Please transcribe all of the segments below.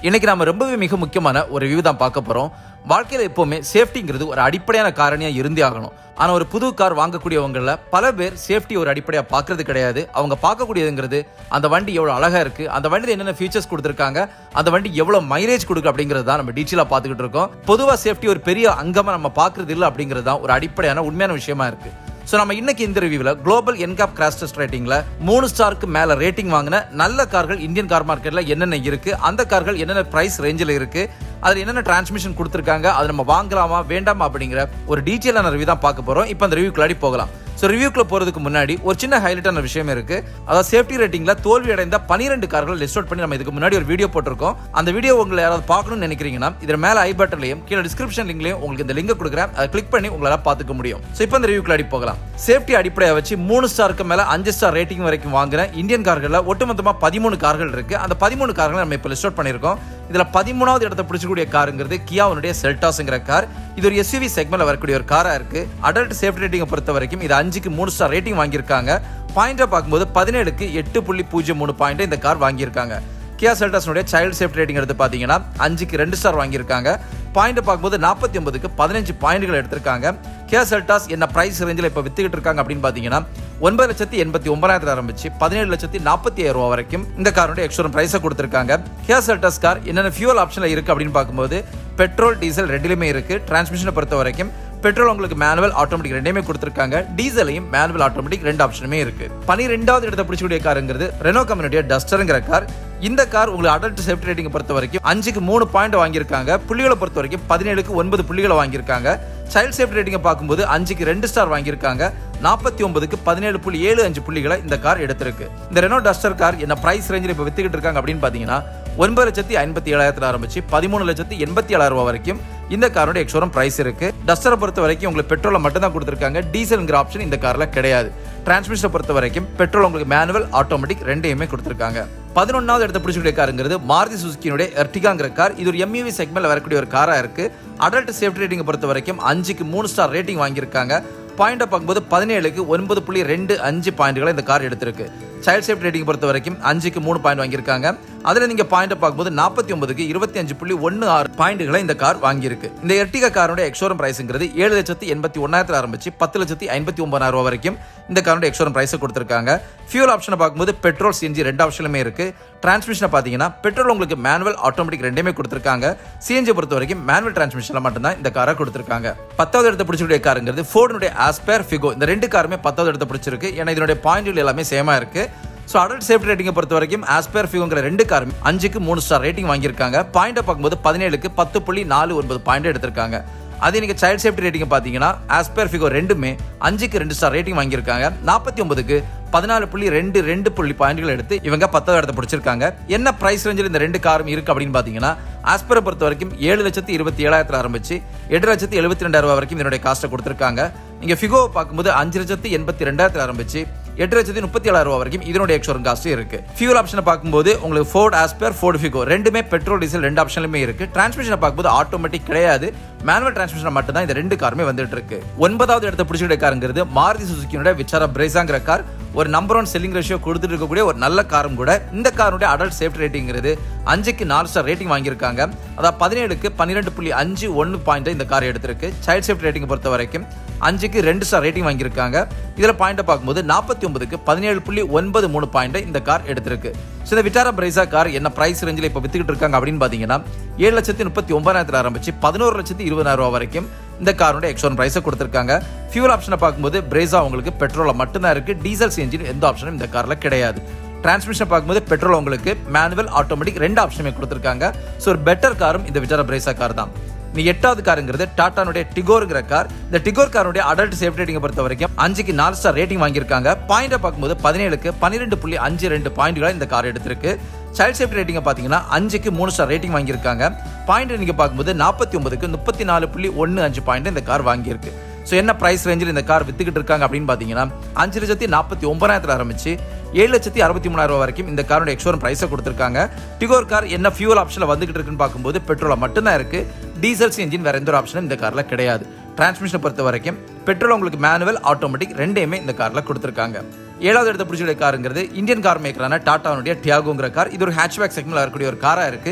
இன்னைக்கு நாம ரொம்பவே மிக முக்கியமான ஒரு ரிவ்யூ தான் பார்க்க போறோம் வாழ்க்கையில எப்பவுமே சேஃப்டிங்கிறது ஒரு அடிப்படையான காரணியா இருந்தே ஆகணும் ஆனா ஒரு புது கார் வாங்கக்கூடியவங்கள பல பேர் சேஃப்டி ஒரு அடிப்படையா பார்க்கறது கிடையாது அவங்க பார்க்கக்கூடியதுங்கிறது அந்த வண்டி எவ்வளவு அழகா இருக்கு அந்த வண்டியில் என்னென்ன ஃபீச்சர்ஸ் கொடுத்துருக்காங்க அந்த வண்டி எவ்வளவு மைலேஜ் கொடுக்கு அப்படிங்கிறது தான் நம்ம டீச்சலா பார்த்துக்கிட்டு இருக்கோம் பொதுவா சேஃப்டி ஒரு பெரிய அங்கமா நம்ம பார்க்கறது இல்லை அப்படிங்கிறது தான் ஒரு அடிப்படையான உண்மையான விஷயமா இருக்கு ஸோ நம்ம இன்னைக்கு இந்த ரிவ்யூவில் குளோபல் என்காப் கிராஷ் டெஸ்ட் ரேட்டிங்ல மூணு ஸ்டாருக்கு மேல ரேட்டிங் வாங்கின நல்ல கார்கள் இந்தியன் கார் மார்க்கெட்ல என்னென்ன இருக்கு அந்த கார்கள் என்னென்ன பிரைஸ் ரேஞ்சில் இருக்கு அதில் என்னென்ன டிரான்ஸ்மிஷன் கொடுத்துருக்காங்க அதை நம்ம வாங்கலாமா வேண்டாமா அப்படிங்கிற ஒரு டீட்டெயிலான ரிவ்யூ தான் பார்க்க போறோம் இப்போ அந்த ரிவ்யூக்குள்ளாடி போகலாம் ஸோ ரிவ்யூக்குள்ள போறதுக்கு முன்னாடி ஒரு சின்ன ஹைலைட்டான விஷயம் இருக்கு அதாவது சேஃப்டி ரேட்டிங்ல தோல்வி அடைந்த பனிரெண்டு கார்கள் லிஸ்ட் அவுட் பண்ணி நம்ம இதுக்கு முன்னாடி ஒரு வீடியோ போட்டிருக்கோம் அந்த வீடியோ உங்களை யாராவது பார்க்கணும்னு நினைக்கிறீங்கன்னா இதில் மேல ஐ பட்டன்லையும் கீழே டிஸ்கிரிப்ஷன் லிங்க்லையும் உங்களுக்கு இந்த லிங்க் கொடுக்குறேன் அதை கிளிக் பண்ணி உங்களால பார்த்துக்க முடியும் ஸோ இப்போ இந்த ரிவ்யூக்குள்ள போகலாம் சேஃப்டி அடிப்படையை வச்சு மூணு ஸ்டாருக்கு மேல அஞ்சு ஸ்டார் ரேட்டிங் வரைக்கும் வாங்குற இந்தியன் கார்களில் ஒட்டுமொத்தமாக பதிமூணு கார்கள் இருக்கு அந்த பதிமூணு கார்களை நம்ம இப்போ லிஸ்ட் அவுட் பண்ணியிருக்கோம் இதுல பதிமூணாவது இடத்தை பிடிச்சக்கூடிய காருங்கிறது கியாவுடைய செல்டாஸ்ங்கிற கார் இது ஒரு எஸ்யூவி செக்மெண்ட்ல வரக்கூடிய ஒரு காரா இருக்கு அடல்ட் சேஃப்டி ரேட்டிங்கை பொறுத்த வரைக்கும் இது அஞ்சுக்கு மூணு ஸ்டார் ரேட்டிங் வாங்கியிருக்காங்க பாயிண்டை பார்க்கும்போது பதினேழுக்கு எட்டு புள்ளி பூஜ்ஜியம் மூணு பாயிண்ட் இந்த கார் வாங்கியிருக்காங்க கியா செல்டாஸ்னுடைய சைல்டு சேஃப்டி ரேட்டிங் எடுத்து பார்த்தீங்கன்னா அஞ்சுக்கு ரெண்டு ஸ்டார் வாங்கியிருக்காங்க பாயிண்ட் பார்க்கும்போது நாற்பத்தி ஒன்பதுக்கு பதினஞ்சு பாயிண்ட்கள் எடுத்திருக்காங்க கியா செல்டாஸ் என்ன பிரைஸ் ரேஞ்சில் இப்போ வித்துக்கிட்டு இருக்காங்க அப்படின்னு பார்த்தீங்கன்னா ஒன்பது லட்சத்தி எண்பத்தி ஒன்பதாயிரத்துல ஆரம்பிச்சு பதினேழு லட்சத்தி நாற்பத்தி ஆயிரம் ரூபா வரைக்கும் இந்த காரோட எக்ஸ்ட்ரா பிரைஸை கொடுத்துருக்காங்க கியா செல்டாஸ் கார் என்னென்ன ஃபியூல் ஆப்ஷனில் இருக்கு அப்படின்னு பார்க்கும்போது பெட்ரோல் டீசல் ரெண்டுலையுமே இருக்கு டிரான்ஸ்மிஷனை பொறுத்த வரைக்கும் பெட்ரோல் உங்களுக்கு மேனுவல் ஆட்டோமேட்டிக் ரெண்டையுமே கொடுத்துருக்காங்க டீசலையும் மேனுவல் ஆட்டோமேட்டிக் ரெண்டு ஆப்ஷனுமே இருக்கு பனிரெண்டாவது இடத்தை பிடிச்சக்கூடிய காருங்கிறது ரெனோ கம்பெனியுடைய டஸ்டருங்கிற கார் இந்த கார் உங்களுக்கு அடல்ட் சேஃப்டி ரேட்டிங் பொறுத்த வரைக்கும் அஞ்சுக்கு மூணு பாயிண்ட் வாங்கியிருக்காங்க புள்ளிகளை பொறுத்த வரைக்கும் பதினேழுக்கு ஒன்பது புள்ளிகளை வாங்கியிருக்காங்க சைல்ட் சேஃப்டி ரேட்டிங்கை பார்க்கும்போது அஞ்சுக்கு ரெண்டு ஸ்டார் வாங்கியிருக்காங்க நாற்பத்தி ஒன்பதுக்கு பதினேழு புள்ளி ஏழு அஞ்சு புள்ளிகளை இந்த கார் எடுத்திருக்கு இந்த ரெனோ டஸ்டர் கார் என்ன பிரைஸ் ரேஞ்சில் இப்போ வித்துக்கிட்டு இருக்காங்க அப்படின்னு பார்த்தீங்கன்னா ஒன்பது லட்சத்தி ஐம்பத்தி ஏழாயிரத்துல ஆரம்பிச்சு பதிமூணு லட்சத்தி எண்பத்தி ஏழாயிரம் ரூபாய் வரைக்கும் இந்த காரோட எக்ஸோரம் பிரைஸ் இருக்கு டஸ்டரை பொறுத்த வரைக்கும் உங்களுக்கு பெட்ரோலை மட்டும் தான் கொடுத்துருக்காங்க டீசல்ங்கிற ஆப்ஷன் இந்த கார்ல கிடையாது டிரான்ஸ்மிஷனை பொறுத்த வரைக்கும் பெட்ரோல் உங்களுக்கு மேனுவல் ஆட்டோமேட்டிக் ரெண்டையுமே கொடுத்துருக்காங்க பதினொன்னாவது இடத்த பிடிச்சக்கூடிய காருங்கிறது மாருதி சுசுக்கினுடைய எர்டிகாங்கிற கார் இது ஒரு எம்யூவி செக்மெண்ட்ல வரக்கூடிய ஒரு காரா இருக்கு அடல்ட் சேஃப்டி ரேட்டிங் பொறுத்த வரைக்கும் அஞ்சுக்கு மூணு ஸ்டார் ரேட்டிங் வாங்கியிருக்காங்க பாயிண்டை பார்க்கும்போது பதினேழுக்கு ஒன்பது புள்ளி ரெண்டு அஞ்சு பாயிண்ட்களை இந்த கார் எடுத்திருக்கு சைல்ட் சேஃப்டி ரேட்டிங் பொறுத்த வரைக்கும் அஞ்சுக்கு மூணு பாயிண்ட் வாங்கியிருக்காங்க அதில் நீங்கள் பாயிண்டை பார்க்கும்போது நாற்பத்தி ஒன்பதுக்கு இருபத்தி அஞ்சு புள்ளி ஒன்று ஆறு பாயிண்ட்களை இந்த கார் வாங்கியிருக்கு இந்த எர்டிகா காரோட எக்ஸோரம் பிரைஸுங்கிறது ஏழு லட்சத்தி எண்பத்தி ஒன்னாயிரத்தில் ஆரம்பிச்சு பத்து லட்சத்தி ஐம்பத்தி ஒன்பதாயிரம் ரூபா வரைக்கும் இந்த காரோட எக்ஸோரம் பிரைஸை கொடுத்துருக்காங்க ஃபியூல் ஆப்ஷனை பார்க்கும்போது பெட்ரோல் சிஎன்ஜி ரெண்டு ஆப்ஷனுமே இருக்கு டிரான்ஸ்மிஷனை பார்த்தீங்கன்னா பெட்ரோல் உங்களுக்கு மேனுவல் ஆட்டோமேட்டிக் ரெண்டுமே கொடுத்துருக்காங்க சிஎன்ஜி பொறுத்த வரைக்கும் மேனுவல் டிரான்ஸ்மிஷனில் மட்டும்தான் இந்த காரை கொடுத்துருக்காங்க பத்தாவது இடத்தை பிடிச்சக்கூடிய காருங்கிறது ஃபோர்டுடைய ஆஸ்பேர் ஃபிகோ இந்த ரெண்டு காருமே பத்தாவது இடத்தை பிடிச்சிருக்கு ஏன்னா இதனுடைய பாயிண்ட்கள் எல்லாமே சேமா இருக்கு ஸோ அடல்ட் சேஃப்டி ரேட்டிங்கை பொறுத்த வரைக்கும் ஆஸ்பேர் ஃபியூங்கிற ரெண்டு காரும் அஞ்சுக்கு மூணு ஸ்டார் ரேட்டிங் வாங்கியிருக்காங்க பாயிண்டை பார்க்கும்போது பதினேழுக்கு பத்து புள்ளி நாலு ஒன்பது பாயிண்ட் எடுத்திருக்காங்க அதே நீங்கள் சைல்ட் சேஃப்டி ரேட்டிங் பார்த்தீங்கன்னா ஆஸ்பேர் ஃபிகோ ரெண்டுமே அஞ்சுக்கு ரெண்டு ஸ்டார் ரேட்டிங் வாங்கியிருக்காங்க நாற்பத்தி ஒன்பதுக்கு பதினாலு புள்ளி ரெண்டு ரெண்டு புள்ளி பாயிண்ட்கள் எடுத்து இவங்க பத்தாவது இடத்தை பிடிச்சிருக்காங்க என்ன பிரைஸ் ரேஞ்சில் இந்த ரெண்டு காரும் இருக்கு அப்படின்னு பார்த்தீங்கன்னா ஆஸ்பரை பொறுத்த வரைக்கும் ஏழு லட்சத்தி இருபத்தி ஏழாயிரத்தில் ஆரம்பிச்சு எட்டு லட்சத்தி எழுபத்தி ரெண்டாயிரம் ரூபாய் வரைக்கும் இதனுடைய காஸ்ட்டை கொடுத்துருக்காங்க நீங்கள் ஃபிகோவை பார்க்கும்போது அஞ்சு லட்சத்தி எண்பத்தி ரெண்டாயிரத்தில் ஆரம்பிச்சு எட்டு லட்சத்தி முப்பத்தி ஏழாயிரம் ரூபாய் வரைக்கும் இதனுடைய எக்ஸோரன் காஸ்ட் இருக்கு ஃபியூல் ஆப்ஷனை பார்க்கும்போது உங்களுக்கு ஃபோர்ட் ஆஸ்பர் ஃபோர்ட் ஃபிகோ ரெண்டுமே பெட்ரோல் டீசல் ரெண்டு ஆப்ஷன்லுமே இருக்கு டிரான்ஸ்மிஷனை பார்க்கும்போது ஆட்டோமேட்டிக் கிடையாது மேனுவல் டிரான்ஸ்மிஷன் மட்டும் தான் இந்த ரெண்டு காருமே வந்துட்டு இருக்கு ஒன்பதாவது இடத்தை பிடிச்சிக்கிட்ட காருங்கிறது மாருதி சுசுக்கியோட விச்சாரா பிரேசாங்கிற கார் ஒரு நம்பர் ஒன் செல்லிங் ரேஷியோ கொடுத்துட்டு இருக்கக்கூடிய ஒரு நல்ல காரும் கூட இந்த காருடைய அடல்ட் சேஃப்டி ரேட்டிங்கிறது அஞ்சுக்கு நாலு ஸ்டார் ரேட்டிங் வாங்கியிருக்காங்க அதாவது பதினேழுக்கு பன்னிரெண்டு புள்ளி அஞ்சு ஒன்று பாயிண்ட் இந்த கார் எடுத்திருக்கு சைல்ட் சேஃப்டி ரேட்டிங் பொறுத்த வரைக்கும் அஞ்சுக்கு ரெண்டு ஸ்டார் ரேட்டிங் வாங்கியிருக்காங்க இதில் பாயிண்ட்டை பார்க்கும்போது நாற்பத்தி ஒன்பதுக்கு பதினேழு புள்ளி ஒன்பது மூணு பாயிண்ட் இந்த கார் எடுத்திருக்கு ஸோ இந்த விட்டாரா பிரைஸா கார் என்ன பிரைஸ் ரேஞ்சில் இப்போ வித்துக்கிட்டு இருக்காங்க அப்படின்னு பார்த்தீங்கன்னா ஏழு லட்சத்தி முப்பத்தி ஒன்பதாயிரத்தில் ஆரம்பிச்சு பதினோரு லட்சத்தி இருபதாயிரம் ரூபா வரைக்கும் இந்த காரோட எக்ஸோன் பிரைஸை கொடுத்துருக்காங்க ஃபியூல் ஆப்ஷனை பார்க்கும்போது பிரேசா உங்களுக்கு பெட்ரோலில் மட்டும்தான் இருக்கு டீசல் சிஎன்ஜின் எந்த ஆப்ஷனும் இந்த காரில் கிடையாது டிரான்ஸ்மிஷன் பார்க்கும்போது பெட்ரோல் உங்களுக்கு மேனுவல் ஆட்டோமேட்டிக் ரெண்டு ஆப்ஷனுமே கொடுத்துருக்காங்க ஸோ ஒரு பெட்டர் காரும் இந்த விட்டாரா பிரேசா கார் தான் நீ எட்டாவது காருங்கிறது டாட்டானுடைய டிகோருங்கிற கார் இந்த டிகோர் காருடைய அடல்ட் சேஃப்டி ரேட்டிங்கை பொறுத்த வரைக்கும் அஞ்சுக்கு நாலு ஸ்டார் ரேட்டிங் வாங்கியிருக்காங்க பாயிண்டை பார்க்கும்போது பதினேழுக்கு பன்னிரெண்டு புள்ளி அஞ்சு ரெண்டு பாயிண்ட்களை இந்த கார் எடுத்திருக்கு சைல்ட் சேஃப்டி ரேட்டிங்கை பார்த்தீங்கன்னா அஞ்சுக்கு மூணு ஸ்டார் ரேட்டிங் வாங்கியிருக்காங்க பாயிண்ட் நீங்கள் பார்க்கும்போது நாற்பத்தி ஒன்பதுக்கு முப்பத்தி நாலு புள்ளி ஒன்று அஞ்சு பாயிண்ட் இந்த கார் வாங்கியிருக்கு ஸோ என்ன ப்ரைஸ் ரேஞ்சில் இந்த கார் வித்துக்கிட்டு இருக்காங்க அப்படின்னு பார்த்தீங்கன்னா அஞ்சு லட்சத்தி நாற்பத்தி ஒன்பதாயிரத்தில் ஆரம்பிச்சு ஏழு லட்சத்தி அறுபத்தி மூணாயிரம் ரூபாய் வரைக்கும் இந்த காரோட எக்ஸோரம் ப்ரைஸை கொடுத்துருக்காங்க டிகோர் கார் என்ன ஃபியூல் ஆப்ஷனில் வந்துகிட்டு இருக்குன்னு பார்க்கும்போது பெட்ரோலை மட்டும்தான் இருக்கு டீசல் இன்ஜின் வேற எந்த ஒரு ஆப்ஷனும் இந்த காரில் கிடையாது டிரான்ஸ்மிஷனை பொறுத்த வரைக்கும் பெட்ரோல் உங்களுக்கு மேனுவல் ஆட்டோமேட்டிக் ரெண்டையுமே இந்த காரில் கொடுத்துருக்காங்க ஏழாவது இடத்த பிடிச்ச காருங்கிறது இந்தியன் கார் மேக்கரான டாட்டாவுடைய டியாகோங்கிற கார் இது ஒரு ஹேட்ச்பேக் செக்மெண்ட்ல இருக்கக்கூடிய ஒரு காரா இருக்கு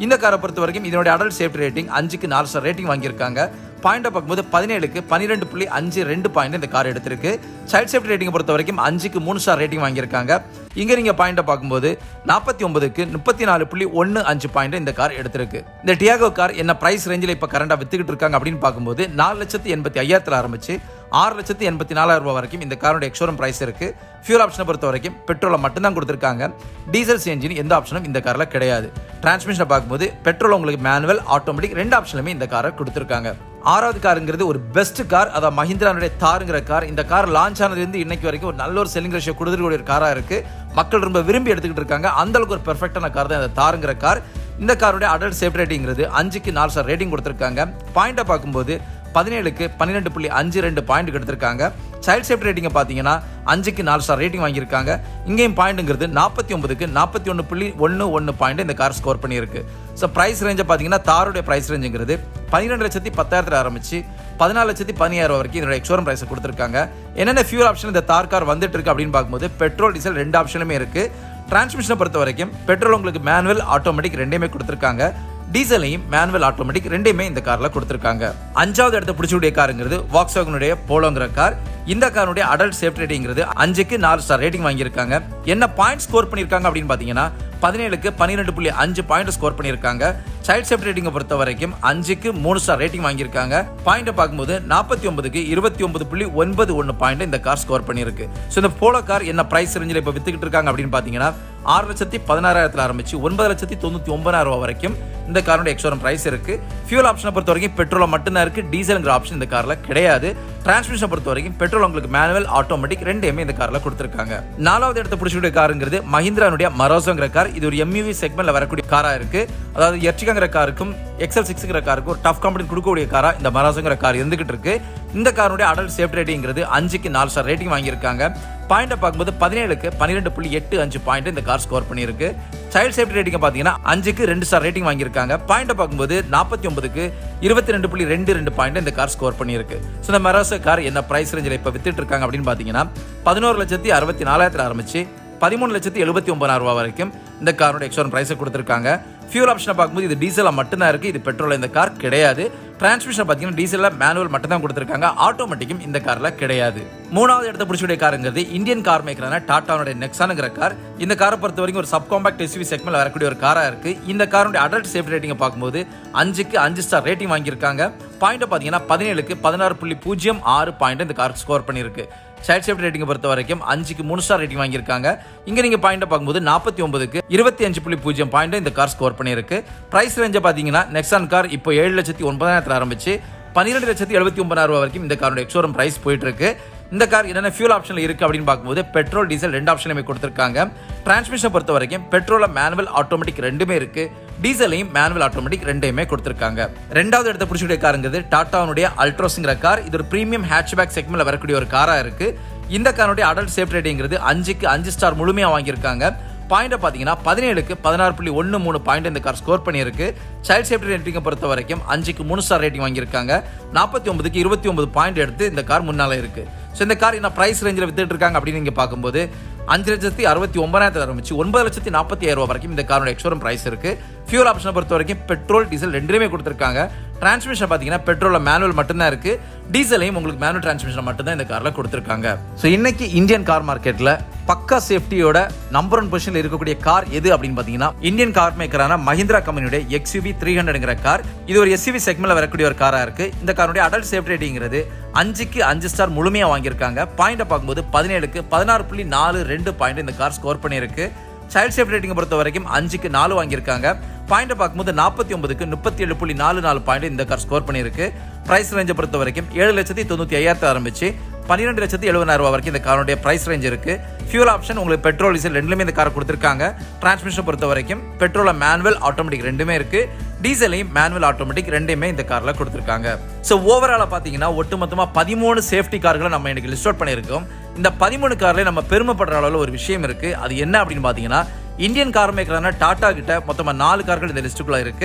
இந்த காரை பொறுத்த வரைக்கும் இதனுடைய அடல்ட் சேஃப்டி ரேட்டிங் அஞ்சுக்கு நாலு ஸ்டார் ரேட்டிங் வாங்கியிருக்காங்க பாயிண்டை பார்க்கும்போது பதினேழுக்கு பன்னிரெண்டு புள்ளி அஞ்சு ரெண்டு பாயிண்ட் இந்த கார் எடுத்திருக்கு சைல்ட் சேஃப்டி ரேட்டிங் பொறுத்த வரைக்கும் அஞ்சுக்கு மூணு ஸ்டார் ரேட்டிங் வாங்கியிருக்காங்க இங்கே நீங்கள் பாயிண்டை பார்க்கும்போது நாற்பத்தி ஒன்பதுக்கு முப்பத்தி நாலு புள்ளி ஒன்று அஞ்சு பாயிண்ட் இந்த கார் எடுத்திருக்கு இந்த டியாகோ கார் என்ன பிரைஸ் ரேஞ்சில் இப்போ கரண்டாக வித்துக்கிட்டு இருக்காங்க அப்படின்னு பார்க்கும்போது நாலு லட்சத்தி எண்பத்தி ஐயாயிரத்தில் ஆரம்பிச்சு ஆறு லட்சத்தி எண்பத்தி நாலாயிரம் ரூபாய் வரைக்கும் இந்த காரோட எக்ஷோரம் பிரைஸ் இருக்கு ஃபியூல் ஆப்ஷனை பொறுத்த வரைக்கும் பெட்ரோலை மட்டும்தான் கொடுத்துருக்காங்க டீசல் என்ஜின் எந்த ஆப்ஷனும் இந்த காரில் கிடையாது டிரான்ஸ்மிஷனை பார்க்கும்போது பெட்ரோல் உங்களுக்கு மேனுவல் ஆட்டோமேட்டிக் ரெண்டு ஆப்ஷனுமே இந்த காரை கொடுத்துருக்காங்க ஆறாவது காருங்கிறது ஒரு பெஸ்ட் கார் அதாவது மஹிந்திரானுடைய தாருங்கிற கார் இந்த கார் லான்ச் ஆனதுலேருந்து இன்னைக்கு வரைக்கும் ஒரு நல்ல ஒரு செல்லிங் ரேஷியோ கொடுத்துக்கூடிய ஒரு காராக இருக்கு மக்கள் ரொம்ப விரும்பி எடுத்துக்கிட்டு இருக்காங்க அந்த அளவுக்கு ஒரு பெர்ஃபெக்டான கார் தான் இந்த தாருங்கிற கார் இந்த காரோட அடல்ட் சேஃப் ரேட்டிங்கிறது அஞ்சுக்கு நாலு ஸ்டார் ரேட்டிங் கொடுத்துருக்காங்க பாயிண்டை பார்க்கும்போது பதினேழுக்கு பன்னிரெண்டு புள்ளி அஞ்சு ரெண்டு பாயிண்ட் எடுத்திருக்காங்க சைல்ட் சேஃப்டி ரேட்டிங்கை பார்த்தீங்கன்னா அஞ்சுக்கு நாலு ஸ்டார் ரேட்டிங் வாங்கியிருக்காங்க இங்கேயும் பாயிண்ட்டுங்கிறது நாற்பத்தி ஒன்பதுக்கு நாற்பத்தி ஒன்று புள்ளி ஒன்று ஒன்று பாயிண்ட் இந்த கார் ஸ்கோர் பண்ணியிருக்கு ஸோ ப்ரைஸ் ரேஞ்சை பார்த்தீங்கன்னா தாருடைய ப்ரைஸ் ரேஞ்சுங்கிறது பன்னிரெண்டு லட்சத்தி பத்தாயிரத்தில் ஆரம்பிச்சு பதினாலு லட்சத்தி பதினாயிரம் வரைக்கும் இதோட எக்ஸோரம் ப்ரைஸை கொடுத்துருக்காங்க என்னென்ன ஃபியூல் ஆப்ஷன் இந்த தார் கார் வந்துட்டு இருக்கு அப்படின்னு பார்க்கும்போது பெட்ரோல் டீசல் ரெண்டு ஆப்ஷனுமே இருக்கு டிரான்ஸ்மிஷனை பொறுத்த வரைக்கும் பெட்ரோல் உங்களுக்கு மேனுவல் ஆட்டோமேட்டிக் ரெண்டையுமே கொடுத்துருக்காங்க டீசலையும் மேனுவல் ஆட்டோமேட்டிக் ரெண்டையுமே இந்த கார்ல கொடுத்துருக்காங்க அஞ்சாவது இடத்த பிடிச்சக்கூடிய காருங்கிறது வாக்ஸ்வாகனுடைய போலோங்கிற கார் இந்த காருடைய அடல்ட் சேஃப்டி ரேட்டிங்கிறது அஞ்சுக்கு நாலு ஸ்டார் ரேட்டிங் வாங்கியிருக்காங்க என்ன பாயிண்ட் ஸ்கோர் பண்ணியிருக்காங்க அப்படின்னு பார்த்தீங்கன்னா பதினேழுக்கு பன்னிரெண்டு புள்ளி அஞ்சு பாயிண்ட் ஸ்கோர் பண்ணியிருக்காங்க சைல்ட் சேஃப்டி ரேட்டிங்கை பொறுத்த வரைக்கும் அஞ்சுக்கு மூணு ஸ்டார் ரேட்டிங் வாங்கியிருக்காங்க பாயிண்ட்டை பார்க்கும்போது நாற்பத்தி ஒன்பதுக்கு இருபத்தி ஒன்பது புள்ளி ஒன்பது ஒன்று பாயிண்ட் இந்த கார் ஸ்கோர் பண்ணியிருக்கு ஸோ இந்த போலோ கார் என்ன பிரைஸ் ரேஞ்சில் இப்போ வித்துக்கிட்டு இருக்காங்க அப்படின்னு பார்த்தீங்கன்னா ஆறு லட்சத்தி பதினாறாயிரத்தில் ஆரம்பிச்சு ஒன்பது லட்சத்தி தொண்ணூற்றி ஒன்பதாயிரம் ரூபாய் வரைக்கும் இந்த காரோட எக்ஸோரம் பிரைஸ் இருக்கு ஃபியூல் ஆப்ஷனை பொறுத்த வரைக்கும் பெட்ரோல் மட்டும்தான் இருக்கு டீசல்ங்கிற ஆப்ஷன் இந்த கார்ல கிடையாது டிரான்ஸ்மிஷனை பொறுத்த வரைக்கும் பெட்ரோல் உங்களுக்கு மேனுவல் ஆட்டோமேட்டிக் ரெண்டையுமே இந்த கார்ல கொடுத்துருக்காங்க நாலாவது இடத்த பிடிச்சக்கூடிய காருங்கிறது மஹிந்திரானுடைய மரோசோங்கிற கார் இது ஒரு எம்யூவி செக்மெண்ட்ல வரக்கூடிய காரா இருக்கு அதாவது எர்டிகாங்கிற காருக்கும் எக்ஸல் சிக்ஸ்ங்கிற காருக்கும் ஒரு டஃப் காம்பனி கொடுக்கக்கூடிய காரா இந்த மரோசோங்கிற கார் இருந்துகிட்டு இருக்கு இந்த காருடைய அடல்ட் சேஃப்டி ரேட்டிங்கிறது அஞ்சுக்கு நாலு ஸ்டார் ரேட்டிங் வாங்கியிருக்காங்க பாயிண்ட்டை பார்க்கும்போது பதினேழுக்கு பன்னிரெண்டு புள்ளி எட்டு அஞ்சு பாயிண்ட் இந்த கார் ஸ்கோர் பண்ணியிருக்கு சைல்ட் சேஃப்டி ரேட்டிங் பார்த்தீங்கன்னா அஞ்சுக்கு ரெண்டு ஸ்டார் ரேட்டிங் வாங்கியிருக்காங்க பாயிண்ட்டை பார்க்கும்போது நாற்பத்தி ஒன்பதுக்கு இருபத்தி ரெண்டு புள்ளி ரெண்டு ரெண்டு பாயிண்ட் இந்த கார் ஸ்கோர் பண்ணியிருக்கு ஸோ இந்த மெராசோ கார் என்ன பிரைஸ் ரேஞ்சில் இப்போ வித்துட்டு இருக்காங்க அப்படின்னு பார்த்தீங்கன்னா பதினோரு லட்சத்தி அறுபத்தி நாலாயிரத்தில் ஆரம்பிச்சு பதிமூணு லட்சத்தி எழுபத்தி ஒன்பதாயிரம் ரூபாய் வரைக்கும் இந்த காரோட எக்ஸோரன் ப்ரைஸை கொடுத்துருக்காங்க ஃபியூல் ஆப்ஷனை பார்க்கும்போது இது டீசலாக மட்டும்தான் இருக்குது இது பெட்ரோல் இந்த கார் கிடையாது டிரான்ஸ்மிஷன் பார்த்தீங்கன்னா டீசலில் மேனுவல் மட்டும் தான் கொடுத்துருக்காங்க ஆட்டோமேட்டிக்கும் இந்த காரில் கிடையாது மூணாவது இடத்த பிடிச்சக்கூடிய காருங்கிறது இந்தியன் கார் மேக்கரான டாட்டாவுடைய நெக்ஸானுங்கிற கார் இந்த காரை பொறுத்த வரைக்கும் ஒரு சப் காம்பாக்ட் எஸ்யூவி செக்மெண்ட் வரக்கூடிய ஒரு காராக இருக்குது இந்த காரோட அடல்ட் சேஃப்டி ரேட்டிங்கை பார்க்கும்போது அஞ்சுக்கு அஞ்சு ஸ்டார் ரேட்டிங் வாங்கியிருக்காங்க பாயிண்ட்டை பார்த்தீங்கன்னா பதினேழுக்கு பதினாறு புள்ளி பூஜ்ஜியம் ஆறு பாயிண்ட் இந்த கார் ஸ்கோர் பண்ணியிருக்கு சைல்ட் சேஃப்டி ரேட்டிங்கை பொறுத்த வரைக்கும் அஞ்சுக்கு மூணு ஸ்டார் ரேட்டிங் வாங்கியிருக்காங்க இங்கே நீங்கள் பாயிண்ட்டை பார்க்கும்போது நாற்பத்தி ஒன்பதுக்கு இருபத்தி அஞ்சு புள்ளி பூஜ்ஜியம் பாயிண்ட் இந்த கார் ஸ்கோர் பண்ணியிருக்கு ப்ரைஸ் ரேஞ்சை பார்த்தீங்கன்னா நெக்ஸான் கார் இப்போ ஏழு லட்சத்தி ஒன்பதாயிரத்தில் ஆரம்பிச்சு பன்னிரெண்டு லட்சத்தி எழுபத்தி ஒன்பதாயிரம் ரூபாய் வரைக்கும் இந்த காரோட எக்ஸோரம் ப்ரைஸ் போயிட்டு இருக்கு இந்த கார் என்னென்ன ஃபியூல் ஆப்ஷனில் இருக்குது அப்படின்னு பார்க்கும்போது பெட்ரோல் டீசல் ரெண்டு ஆப்ஷனுமே கொடுத்துருக்காங்க டிரான்ஸ்மிஷனை பொறுத்த வரைக்கும் பெட்ரோலில் மேனுவல் ஆட்டோமேட்டிக் ரெண்டுமே இருக்குது டீசலையும் மேனுவல் ஆட்டோமேட்டிக் ரெண்டையுமே கொடுத்துருக்காங்க ரெண்டாவது இடத்த பிடிச்சக்கூடிய காருங்கிறது டாட்டாவுடைய அல்ட்ரோஸுங்கிற கார் இது ஒரு ப்ரீமியம் ஹேட்ச்பேக் செக்மெண்ட்ல வரக்கூடிய ஒரு காராக இருக்கு இந்த காரோடைய அடல்ட் சேஃப்டி ரேட்டிங்கிறது அஞ்சுக்கு அஞ்சு ஸ்டார் முழுமையாக வாங்கியிருக்காங்க பாயிண்ட்டை பார்த்தீங்கன்னா பதினேழுக்கு பதினாறு புள்ளி ஒன்று மூணு பாயிண்ட் இந்த கார் ஸ்கோர் பண்ணியிருக்கு சைல்ட் சேஃப்டி ரேட்டிங்கை பொறுத்த வரைக்கும் அஞ்சுக்கு மூணு ஸ்டார் ரேட்டிங் வாங்கியிருக்காங்க நாற்பத்தி ஒன்பதுக்கு இருபத்தி ஒன்பது பாயிண்ட் எடுத்து இந்த கார் முன்னால இருக்கு ஸோ இந்த கார் என்ன ப்ரைஸ் ரேஞ்சில் வித்துட்டு இருக்காங்க அப்படின்னு நீங்கள் பார்க்கும்போது அஞ்சு லட்சத்தி அறுபத்தி ஒன்பதாயிரத்தில் ஆரம்பிச்சு ஒன்பது லட்சத்தி நாற்பத்தி ஆயிரம் ரூபாய் வரைக்கும் இந்த காரோட எக்ஸோரம் ப்ரைஸ் இருக்கு ஃபியூல் ஆப்ஷனை பொறுத்த வரைக்கும் பெட்ரோல் டீசல் ரெண்டுலேயுமே கொடுத்துருக்காங்க டிரான்ஸ்மிஷன் பார்த்தீங்கன்னா பெட்ரோலில் மேனுவல் மட்டும்தான் இருக்கு டீசலையும் உங்களுக்கு மேனுவல் டிரான்ஸ்மிஷன் மட்டும்தான் இந்த காரில் கொடுத்துருக்காங்க ஸோ இன்னைக்கு இந்தியன் கார் மார்க்கெட்டில் பக்கா சேஃப்டியோட நம்பர் ஒன் பொசிஷனில் இருக்கக்கூடிய கார் எது அப்படின்னு பார்த்தீங்கன்னா இந்தியன் கார் மேக்கரான மஹிந்திரா கம்பெனியோட எக்ஸ்யூபி த்ரீ ஹண்ட்ரட்ங்கிற கார் இது ஒரு எஸ்யூவி செக்மெண்ட்ல வரக்கூடிய ஒரு காராக இருக்கு இந்த காருடைய அடல்ட் சேஃப்டி ரேட்டிங்கிறது அஞ்சுக்கு அஞ்சு ஸ்டார் முழுமையாக வாங்கியிருக்காங்க பாயிண்ட்டை பார்க்கும்போது பதினேழுக்கு பதினாறு புள்ளி நாலு ரெண்டு பாயிண்ட் இந்த கார் ஸ்கோர் பண்ணியிருக்கு சைல்ட் சேஃப்டி ரேட்டிங்கை பொறுத்த வரைக்கும் அஞ்சுக்கு நாலு வாங்கியிருக்காங்க பாயிண்ட்டை பார்க்கும்போது நாற்பத்தி ஒன்பதுக்கு முப்பத்தி ஏழு புள்ளி நாலு நாலு பாயிண்ட் இந்த கார் ஸ்கோர் பண்ணியிருக்கு பிரைஸ் ரேஞ்சை பொறுத்த வரைக்கும் ஏழு லட்சத்தி தொண்ணூற்றி ஐயாயிரத்து ஆரம்பிச்சு பன்னிரெண்டு லட்சத்தி எழுபதாயிரம் ரூபாய் வரைக்கும் இந்த காரோடைய பிரைஸ் ரேஞ்ச் இருக்கு ஃபியூல் ஆப்ஷன் உங்களுக்கு பெட்ரோல் டீசல் ரெண்டுலையுமே இந்த கார் கொடுத்துருக்காங்க டிரான்ஸ்மிஷன் பொறுத்த வரைக்கும் பெட்ரோல மேனுவல் ஆட்டோமேட்டிக் ரெண்டுமே இருக்கு டீசலையும் மேனுவல் ஆட்டோமேட்டிக் ரெண்டுமே இந்த கார்ல கொடுத்துருக்காங்க ஸோ ஓவராலாக பார்த்தீங்கன்னா ஒட்டுமொத்தமாக பதிமூணு சேஃப்டி கார்களை நம்ம இன்னைக்கு லிஸ்ட் அவுட் பண்ணியிருக்கோம் இந்த பதிமூணு கார்ல நம்ம பெருமைப்படுற அளவில் ஒரு விஷயம் இருக்கு அது என்ன அப்படின்னு பார்த்தீங்கன்னா இந்தியன் கார் மேக்கரான டாடா கிட்ட மொத்தமாக நாலு கார்கள் இந்த லிஸ்ட்டுக்குள்ள இருக்கு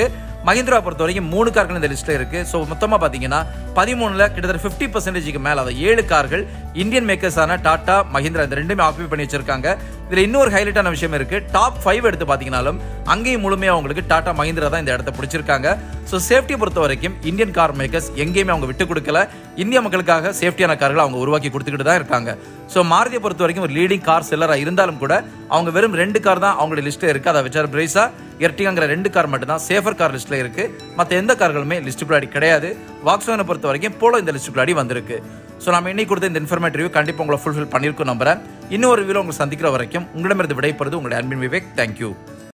மஹிந்திரா பொறுத்த வரைக்கும் மூணு கார்கள் இந்த லிஸ்ட்ல இருக்கு ஸோ மொத்தமாக பார்த்தீங்கன்னா பதிமூணுல கிட்டத்தட்ட ஃபிஃப்டி பர்சன்டேஜுக்கு மேலே அதாவது ஏழு கார்கள் இந்தியன் மேக்கர்ஸான டாடா மஹிந்திரா இந்த ரெண்டுமே ஆக்குபை பண்ணி வச்சிருக்காங்க இதுல இன்னொரு ஹைலைட்டான விஷயம் இருக்கு டாப் ஃபைவ் எடுத்து பார்த்தீங்கன்னாலும் அங்கேயும் முழுமையாக உங்களுக்கு டாடா மஹிந்திரா தான் இந்த இடத்த பிடிச்சிருக்காங்க ஸோ சேஃப்டியை பொறுத்த வரைக்கும் இந்தியன் கார் மேக்கர்ஸ் எங்கேயுமே அவங்க விட்டு கொடுக்கல இந்திய மக்களுக்காக சேஃப்டியான கார்களை அவங்க உருவாக்கி கொடுத்துக்கிட்டு தான் இருக்காங்க ஸோ மாருதியை பொறுத்த வரைக்கும் ஒரு லீடிங் கார் செல்லராக இருந்தாலும் கூட அவங்க வெறும் ரெண்டு கார் தான் அவங்களுடைய லிஸ்ட்டில் இருக்குது அதை வச்சார் பிரைஸா எர்டிகாங்கிற ரெண்டு கார் மட்டும் தான் சேஃபர் கார் லிஸ்ட்டில் இருக்கு மற்ற எந்த கார்களுமே லிஸ்ட்டுக்குள்ளாடி கிடையாது வாக்ஸ்வேனை பொறுத்த வரைக்கும் போலோ இந்த லிஸ்ட்டுக்குள்ளாடி வந்திருக்கு ஸோ நம்ம இன்னைக்கு கொடுத்த இந்த இன்ஃபர்மேட்டிவ் ரிவ்யூ கண்டிப்பாக உங்களை ஃபுல்ஃபில் பண்ணியிருக்கோம் நம்புறேன் இன்னொரு ரிவ்யூவில் உங்களை சந்திக்கிற வரைக்கும் உங்களிடமிருந்து விடைபெறுது உங்களுடைய அன்பின் விவேக் தேங்க்யூ